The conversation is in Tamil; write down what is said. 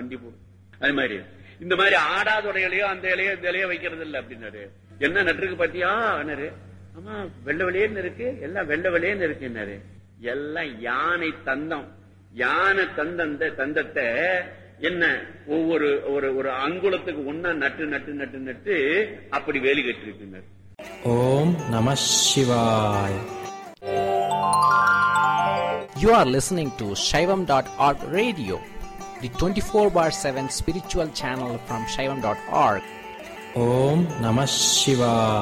வண்டி போடும் அது மாதிரி இந்த மாதிரி ஆடாத இலையோ அந்த இலையோ இந்த இலையோ வைக்கிறது இல்ல அப்படின்னாரு என்ன நட்டுருக்கு பாத்தியா அண்ணாரு ஆமா வெள்ளை வெளியேன்னு இருக்கு எல்லாம் வெள்ளை வெளியேன்னு இருக்குன்னாரு எல்லாம் யானை தந்தம் யானை தந்தந்த தந்தத்தை என்ன ஒவ்வொரு ஒரு ஒரு அங்குலத்துக்கு ஒன்னா நட்டு நட்டு நட்டு நட்டு அப்படி வேலி கட்டிருக்குன்னாரு Om Namah Shivaya. You are listening to Shaivam.org radio, the 24 bar 7 spiritual channel from Shaivam.org. Om Namah Shivaya.